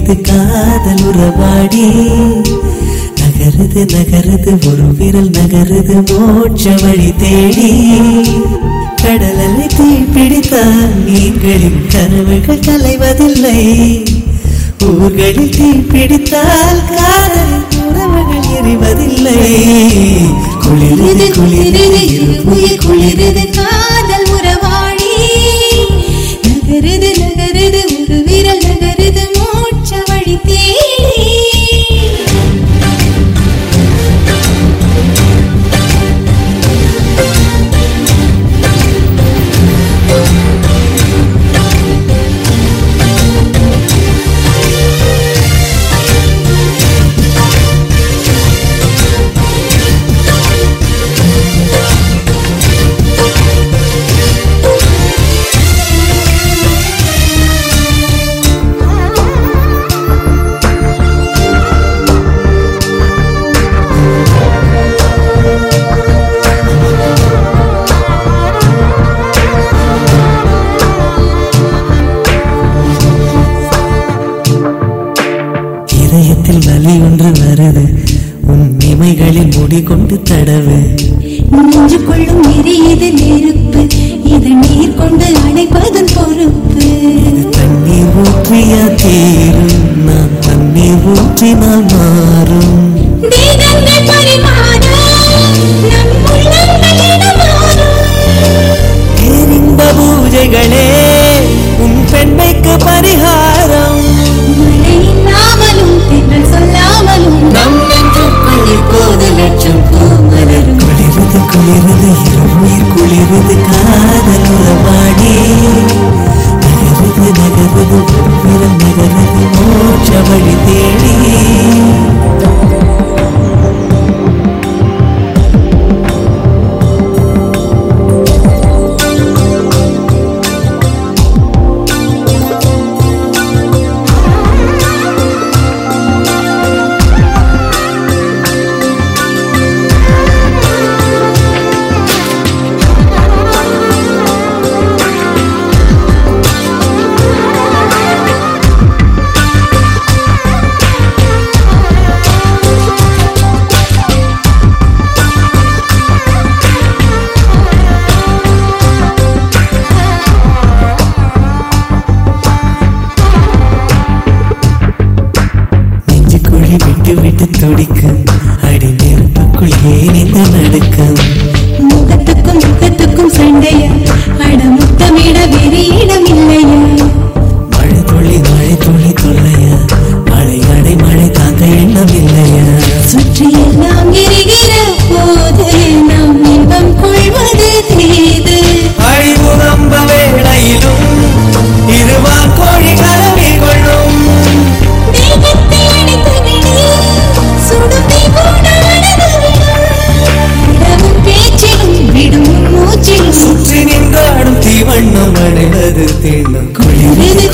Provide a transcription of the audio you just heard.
குளிருது காதல் உறவாடி நகருது நகருது ஒரு விரல் நகருது மோட்ச வழி தேடி கடலலை தீ பிடித்தால் மீன்களின் கனவுகள் கலைவதில்லை ஊர்களில் தீ பிடித்தால் காதலின் உறவுகள் எறிவதில்லை குளிருது குளிருது இருபுயிர் குளிருது காதல் உறவாடி நகருது நகருது ஒரு விரல் நகருது மோட்ச வழி தேடி இதயத்தில் வலி ஒன்று வருது உன் இமைகளில் முடி கொண்டு தடவு நெஞ்சுக்குள்ளும் எரியுது நெருப்பு இது நீர் கொண்டு அணைப்பதன் பொறுப்பு இது தண்ணீர் ஊற்றியா தீரும் நான் தண்ணீர் ஊற்றினால் மாறும் தேகங்கள் பரிமாறும் நம் உள்ளங்கள் இடமாறும் பேரின்ப பூஜைகளே உன் பெண்மைக்கு பரிகாரம் மழை இல்லாமலும் தென்றல் சொல்லாமலும் நம் நெஞ்சுக்குள் இப்போது லட்சம் பூமலரும் குளிருது குளிருது இருமுயிர் குளிருது காதல் உறவாடி நகருது நகருது விரல் நகருது மோட்ச வழி தேடி நெஞ்சு குழி விட்டு விட்டு துடிக்கும் அடி நெருப்புக்குள் ஏன் இந்த நடுக்கம் முகத்துக்கும் முகத்துக்கும் சண்டையா அட முத்தமிட வேறு இடம் இல்லையா மழை துளி மழை துளி தொல்லையா மழை அடை மழை தாங்க எண்ணம் இல்லையா சுற்றி எல்லாம் எரிகிற போது நாம் இன்பம் கொள்வது தீது அழிமுகம்ப வேளையிலும் இருவா கோழி கலவி கொள்ளும் தேகத்தை அணைத்து விடு சுடும் தீ போல அணைத்து விடு விடவும் பேச்சிலும் விடும் மூச்சிலும் சுற்றி நின்றாடும் தீவண்ணம் அடைவது தீண்டும் குளிர் குளிருது